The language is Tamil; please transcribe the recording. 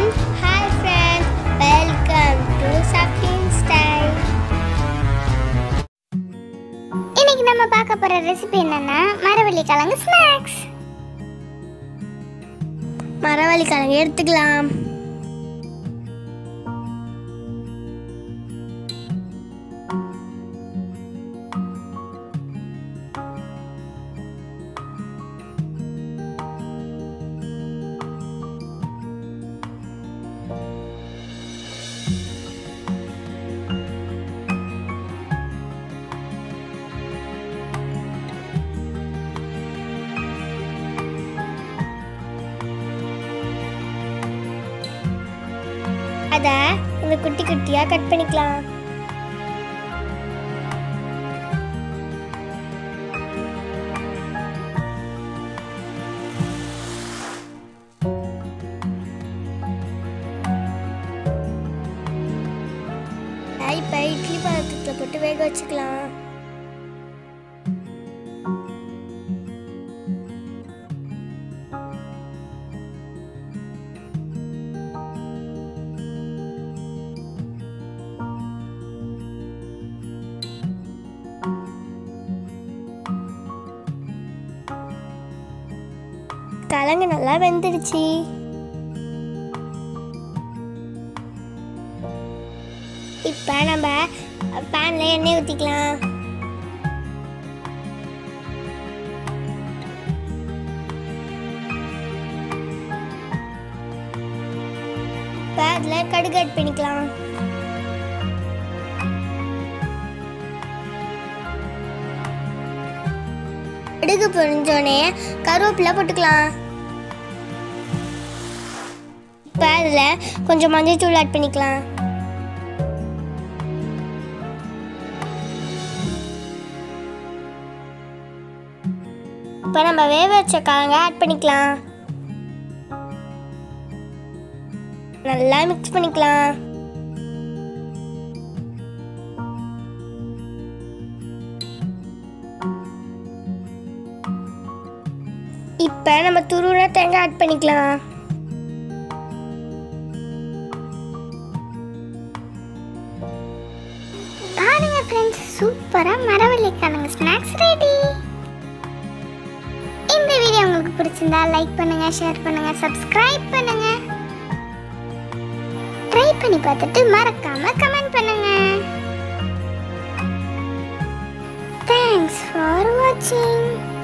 hi friend welcome to Safin style இன்னைக்கு நம்ம பார்க்க போற ரெசிபி என்னன்னா மரவள்ளி கிழங்கு ஸ்நாக்ஸ் மரவள்ளி கிழங்கு எடுத்துக்கலாம் அதை இந்த குட்டி குட்டியா கட் பண்ணிக்கலாம் இப்போ இட்லி பாத்திரத்தில் போட்டு வேக வச்சுக்கலாம் கிழங்கு நல்லா வெந்துடுச்சு இப்போ நம்ம பேனில் எண்ணெய் ஊற்றிக்கலாம் இப்போ அதில் கடுகு ஆட் பண்ணிக்கலாம் கடுகு பொரிஞ்சோடனே கருவேப்பிலை போட்டுக்கலாம் இப்போ அதில் கொஞ்சம் மஞ்சள் தூள் ஆட் பண்ணிக்கலாம் இப்போ நம்ம வேக வச்ச காங்க ஆட் பண்ணிக்கலாம் நல்லா மிக்ஸ் பண்ணிக்கலாம் இப்போ நம்ம துருவின தேங்காய் ஆட் பண்ணிக்கலாம் பாருங்க ஃப்ரெண்ட்ஸ் சூப்பராக மரவள்ளி கிழங்கு ஸ்நாக்ஸ் ரெடி இந்த வீடியோ உங்களுக்கு பிடிச்சிருந்தா லைக் பண்ணுங்க ஷேர் பண்ணுங்க சப்ஸ்கிரைப் பண்ணுங்க ட்ரை பண்ணி பார்த்துட்டு மறக்காம கமெண்ட் பண்ணுங்க தேங்க்ஸ் ஃபார் வாட்சிங்